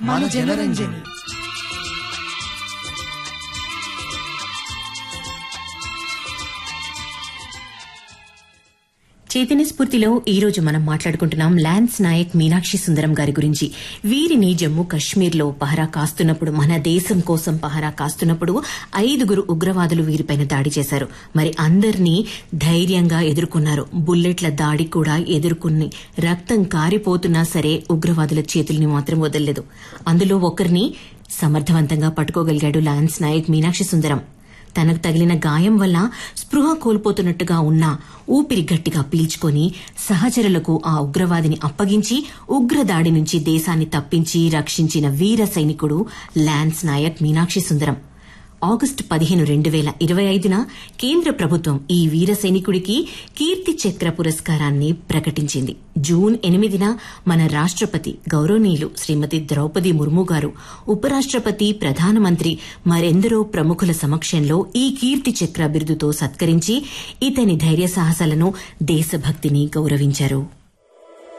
మన జనరంజని చైతన్య స్ఫూర్తిలో ఈ రోజు మనం మాట్లాడుకుంటున్నాం లాన్స్ నాయక్ మీనాక్షి సుందరం గారి గురించి వీరిని జమ్మూ కశ్మీర్లో పహరా కాస్తున్నప్పుడు మన దేశం కోసం పహరా కాస్తున్నప్పుడు ఐదుగురు ఉగ్రవాదులు వీరిపైన దాడి చేశారు మరి అందరినీ ధైర్యంగా ఎదుర్కొన్నారు బుల్లెట్ల దాడి కూడా ఎదుర్కొని రక్తం కారిపోతున్నా సరే ఉగ్రవాదుల చేతుల్ని మాత్రం వదలలేదు అందులో ఒకరిని సమర్థవంతంగా పట్టుకోగలిగాడు లాన్స్ నాయక్ మీనాక్షి సుందరం తనకు తగిలిన గాయం వల్ల స్పృహ కోల్పోతున్నట్టుగా ఉన్న ఊపిరి గట్టిగా పీల్చుకొని సహచరులకు ఆ ఉగ్రవాదిని అప్పగించి ఉగ్రదాడి నుంచి దేశాన్ని తప్పించి రక్షించిన వీర సైనికుడు లాన్స్ నాయక్ మీనాక్షి సుందరం ఆగస్టు పదిహేను రెండు వేల ఇరవై ఐదున కేంద్ర ప్రభుత్వం ఈ వీర సైనికుడికి కీర్తి చక్ర పురస్కారాన్ని ప్రకటించింది జూన్ ఎనిమిదిన మన రాష్ట్రపతి గౌరవనీయులు శ్రీమతి ద్రౌపది ముర్ము గారు ఉపరాష్ట్రపతి ప్రధానమంత్రి మరెందరో ప్రముఖుల సమక్షంలో ఈ కీర్తి చక్ర బిరుదుతో సత్కరించి ఇతని ధైర్య సాహసాలను దేశభక్తిని గౌరవించారు